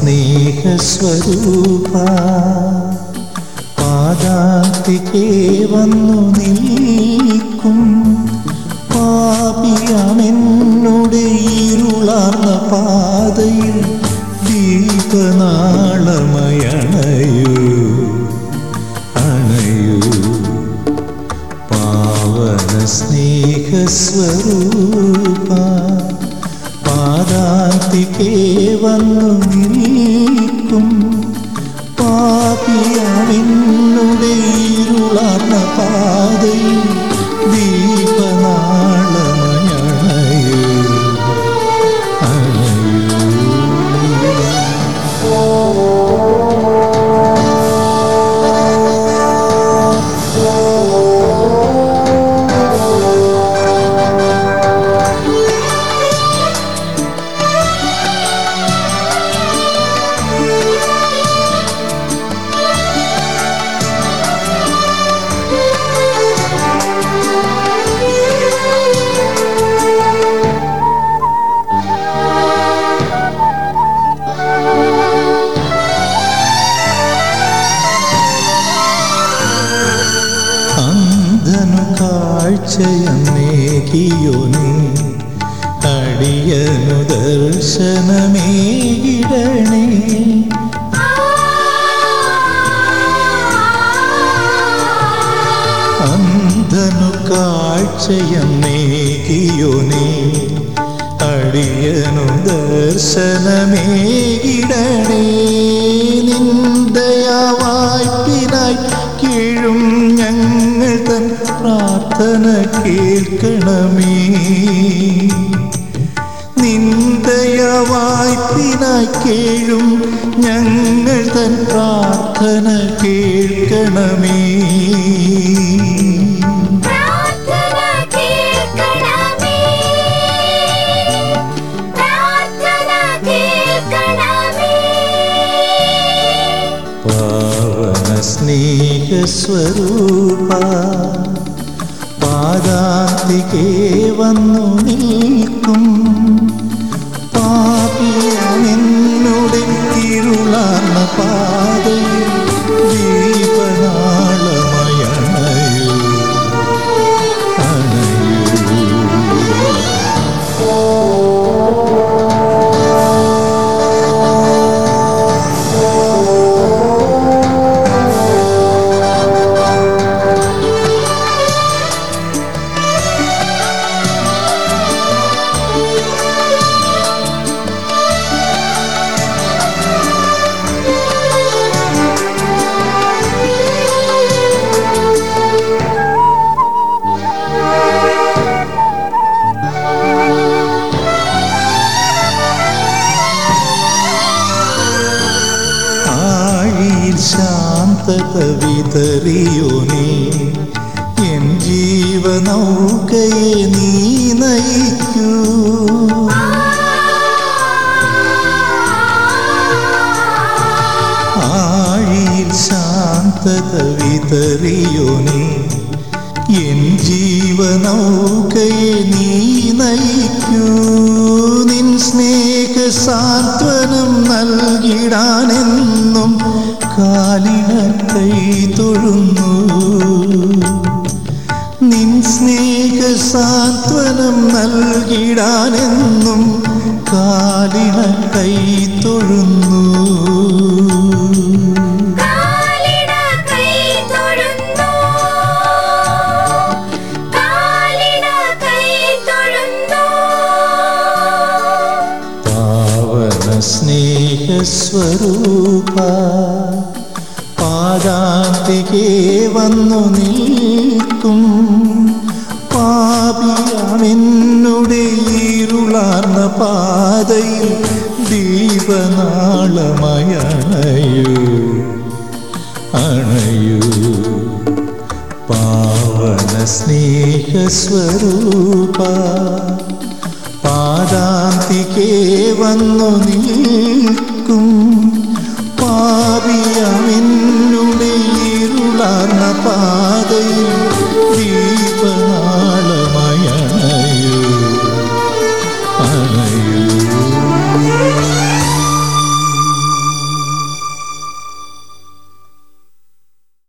സ്നേഹസ്വരൂപ പാദാന്തികേ വന്നു നിൽക്കും പാപിയാമെന്നുടെ ഇരുളാർന്ന പാതയിൽ ദീപനാളമയണയൂ അണയൂ പാവന സ്നേഹസ്വരൂപ പാദാന്തികേ വന്നു നിൽക്കും പാപിയാണെന്നുടെ ഇരുളാർന്ന പാതയിൽ ദീപനാളമയണയൂ അണയൂ അന്ധനു കാഴ്ചയെന്നേകിയോ നീ അടിയനു ദർശനമേകിടണേ അന്ധനു കാഴ്ചയെന്നേകിയോ നീ അടിയനു ദർശനമേകിടണേ നിന്ദയാവായ്പിനായി കീഴും ഞങ്ങൾ തൻ പ്രാർത്ഥന കേൾക്കണമേ നിന്ദയവായ്പിനായി കേഴും ഞങ്ങൾ തൻ പ്രാർത്ഥന കേൾക്കണമേ പ്രാർത്ഥന കേൾക്കണമേ പ്രാർത്ഥന കേൾക്കണമേ പാവന സ്നേഹസ്വരൂപ പാദാന്തികേ വന്നു നിൽക്കും പാപിയമെന്നുടെ ഇരുളാർന്ന പാതയിൽ ദീപനാളമയണയൂ അണയൂ ആഴിയിൽ ശാന്തത വിതറിയോ നീ എൻ ജീവനൗകയെ നീ നയിക്കൂ ആഴിയിൽ ശാന്തത വിതറിയോ നീ എൻ ജീവനൗകയെ നീ നയിക്കൂ നിൻ സ്നേഹ സാന്ത്വനം നൽകിടാനെന്നും കാലിന കൈ തൊഴുന്നു നിൻ സ്നേഹ സാന്ത്വനം നൽകിടാനെന്നും കാലിന കൈ തൊഴുന്നു കാലിട കൈ തൊഴുന്നു കാലിട കൈ തൊഴുന്നു പാവന സ്നേഹസ്വരൂപ പാദാന്തികേ വന്നു നിൽക്കും പാപിയാണെന്നുടെ ഇരുളാർന്ന പാതയിൽ ദീപനാളമയണയൂ അണയൂ പാവന സ്നേഹസ്വരൂപ പാദാന്തികേ വന്നു നിൽക്കും പാപിയമെന്നുടെ ഇരുളാർന്ന പാ